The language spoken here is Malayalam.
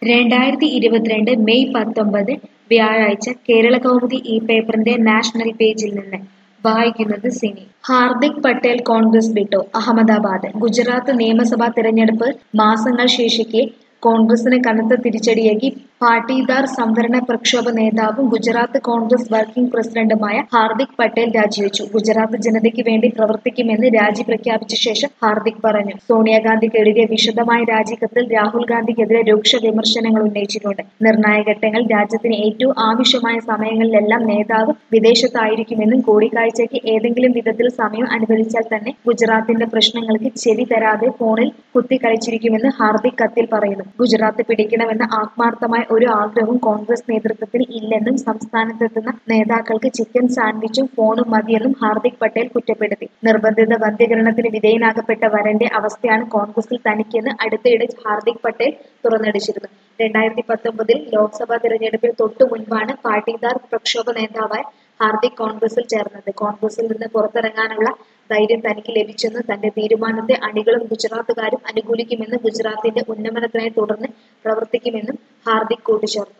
രണ്ടായിരത്തി ഇരുപത്തിരണ്ട് മെയ് പത്തൊമ്പത് വ്യാഴാഴ്ച കേരളകൗമുദി ഈ പേപ്പറിന്റെ നാഷണൽ പേജിൽ നിന്ന് വായിക്കുന്നത് സിനി ഹാർദിക് പട്ടേൽ കോൺഗ്രസ് വിട്ടു അഹമ്മദാബാദ് ഗുജറാത്ത് നിയമസഭാ തിരഞ്ഞെടുപ്പ് മാസങ്ങൾ ശേഷിക്കെ കോൺഗ്രസിന് കനത്ത തിരിച്ചടിയേകി പാട്ടീദാർ സംവരണ പ്രക്ഷോഭ നേതാവും ഗുജറാത്ത് കോൺഗ്രസ് വർക്കിംഗ് പ്രസിഡന്റുമായ ഹാർദിക് പട്ടേൽ രാജിവെച്ചു ഗുജറാത്ത് ജനതയ്ക്ക് വേണ്ടി പ്രവർത്തിക്കുമെന്ന് രാജി പ്രഖ്യാപിച്ച ശേഷം ഹാർദിക് പറഞ്ഞു സോണിയാഗാന്ധിക്ക് എഴുതിയ വിശദമായ രാജിക്കത്തിൽ രാഹുൽ ഗാന്ധിക്കെതിരെ രൂക്ഷ വിമർശനങ്ങൾ ഉന്നയിച്ചിട്ടുണ്ട് നിർണായക ഘട്ടങ്ങൾ രാജ്യത്തിന് ഏറ്റവും ആവശ്യമായ സമയങ്ങളിലെല്ലാം നേതാവ് വിദേശത്തായിരിക്കുമെന്നും കൂടിക്കാഴ്ചയ്ക്ക് ഏതെങ്കിലും വിധത്തിൽ സമയം അനുവദിച്ചാൽ തന്നെ ഗുജറാത്തിന്റെ പ്രശ്നങ്ങൾക്ക് ചെവി തരാതെ ഫോണിൽ കുത്തിക്കളിച്ചിരിക്കുമെന്ന് ഹാർദിക് കത്തിൽ പറയുന്നു ഗുജറാത്ത് പിടിക്കണമെന്ന ആത്മാർത്ഥമായ ഒരു ആഗ്രഹവും കോൺഗ്രസ് നേതൃത്വത്തിന് ഇല്ലെന്നും സംസ്ഥാനത്തെത്തുന്ന നേതാക്കൾക്ക് ചിക്കൻ സാൻഡ്വിച്ചും ഫോണും മതിയെന്നും ഹാർദിക് പട്ടേൽ കുറ്റപ്പെടുത്തി നിർബന്ധിത വന്ധീകരണത്തിന് വിധേയനാകപ്പെട്ട വരന്റെ അവസ്ഥയാണ് കോൺഗ്രസിൽ തനിക്കെന്ന് അടുത്തിടെ ഹാർദിക് പട്ടേൽ തുറന്നടിച്ചിരുന്നു രണ്ടായിരത്തി പത്തൊമ്പതിൽ ലോക്സഭാ തിരഞ്ഞെടുപ്പിൽ തൊട്ടു മുൻപാണ് പാട്ടീദാർ പ്രക്ഷോഭ നേതാവായ ഹാർദിക് കോൺഗ്രസിൽ ചേർന്നത് കോൺഗ്രസിൽ നിന്ന് പുറത്തിറങ്ങാനുള്ള ധൈര്യം തനിക്ക് ലഭിച്ചെന്ന് തന്റെ തീരുമാനത്തെ അണികളും ഗുജറാത്തുകാരും അനുകൂലിക്കുമെന്ന് ഗുജറാത്തിന്റെ ഉന്നമനത്തിനായി തുടർന്ന് പ്രവർത്തിക്കുമെന്നും ഹാർദിക് കൂട്ടിച്ചേർത്തു